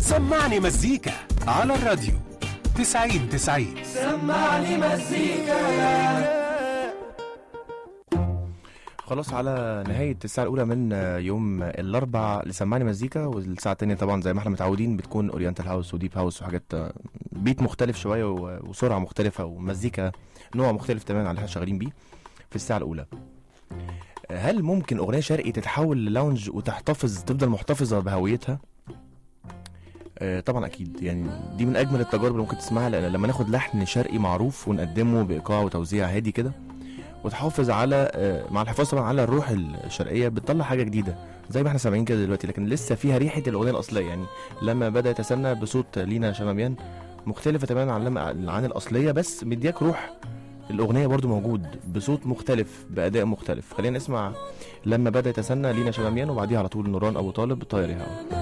سمعني مزيكا على الراديو 90 90 سمعني مزيكا خلاص على نهاية الساعة الأولى من يوم الأربع لسمعني مزيكا والساعة التانية طبعا زي ما احنا متعودين بتكون أورينتال هاوس وديب هاوس وحاجات بيت مختلف شوية و- وسرعة مختلفة ومزيكا نوع مختلف تماما عن اللي احنا شغالين بيه في الساعة الأولى هل ممكن أغنية شرقي تتحول للاونج وتحتفظ تفضل محتفظة بهويتها؟ آه، طبعا اكيد يعني دي من اجمل التجارب اللي ممكن تسمعها لان لما ناخد لحن شرقي معروف ونقدمه بايقاع وتوزيع هادي كده وتحافظ على آه، مع الحفاظ طبعا على الروح الشرقيه بتطلع حاجه جديده زي ما احنا سامعين كده دلوقتي لكن لسه فيها ريحه الاغنيه الاصليه يعني لما بدا يتسنى بصوت لينا شماميان مختلفه تماما عن لما عن الاصليه بس مدياك روح الاغنيه برضو موجود بصوت مختلف باداء مختلف خلينا نسمع لما بدا يتسنى لينا شماميان وبعديها على طول نوران ابو طالب طاير يا هوا